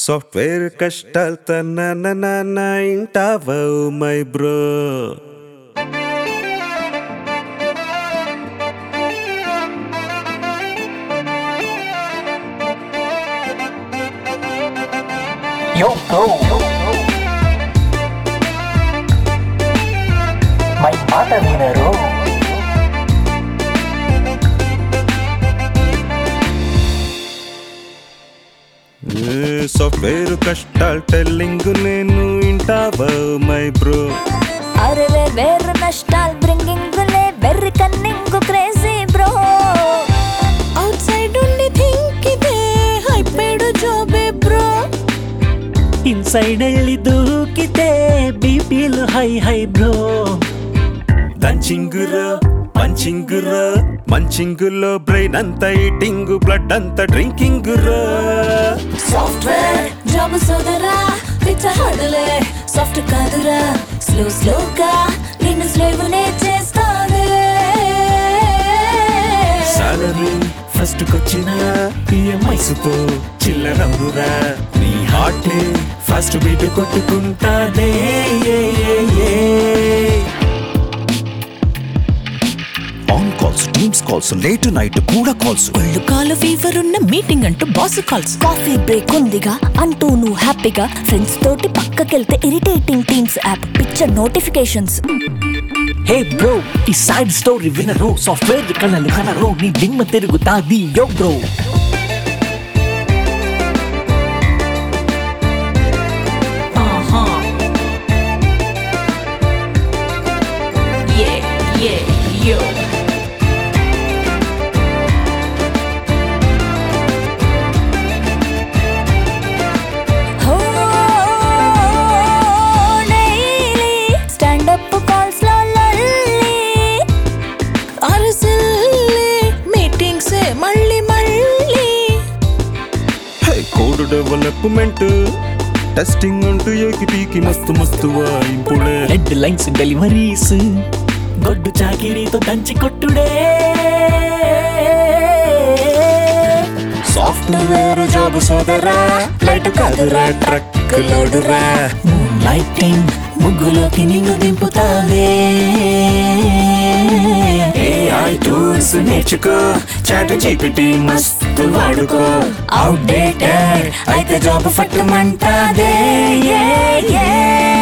Software కష్టాలు తన ఇంటావా my bro Yo, bro. My మాట వినరు సాఫ్ట్వేర్ కష్టాలు టెల్లింగ్ నేను ఇంటావా మై బ్రో అరే వేరు నష్టాలు బ్రింగింగ్ లే వెర్రి cunning crazy bro outside ఉండి థింక్ ఇదే హైపేడు జాబే బ్రో ఇన్సైడ్ వెళ్ళి దూకితే బీపీలు హై హై బ్రో దంచింగురా పంచింగురా మంచింగులో బ్రెయిన్ అంతా ఈటింగ్ బ్లడ్ అంతా డ్రింకింగ్ రా సాఫ్ట్వేర్ జాబ్ సోదరా పిచ్చ హడలే సాఫ్ట్ కాదురా స్లో స్లోగా నిన్ను స్లేవునే చేస్తానే సాలరీ ఫస్ట్ కొచ్చిన ఈఎంఐస్ తో చిల్లరవురా నీ హార్ట్ ఫస్ట్ బీట్ కొట్టుకుంటాదే on calls Teams calls late night కూడా కాల్స్ ఒళ్ళు కాలు ఫీవర్ ఉన్న మీటింగ్ అంటూ బాస్ కాల్స్ కాఫీ బ్రేక్ ఉందిగా అంటూ నువ్వు హ్యాపీగా ఫ్రెండ్స్ తోటి పక్కకెళ్తే irritating Teams app picture notifications hey bro ఈ సైడ్ స్టోరీ వినరు సాఫ్ట్వేర్ కళలు కనరు నీ దిమ్మ తిరుగుతాది యో బ్రో స్టాండ్ అప్ కాల్స్ లో లల్లి అరసిల్లి మీటింగ్స్ మళ్ళీ మళ్ళీ కోడ్ డెవలప్మెంట్ టెస్టింగ్ అంటూ ఏకి పీకి మస్తు మస్తు వాయింపుడే హెడ్ లైన్స్ డెలివరీస్ గొడ్డు చాకిరీతో దంచి కొట్టుడే సాఫ్ట్వేర్ జాబ్ సోదరా లైట్ కాదురా ట్రక్ లోడురా మూన్ లైటింగ్ ముగ్గులోకి నిన్ను దింపుతావే ఏఐ టూల్స్ నేర్చుకో చాట్ జీపీటీ మస్తు వాడుకో అవుట్డేటెడ్ అయితే జాబ్ ఫట్టుమంటాదే yeah, yeah.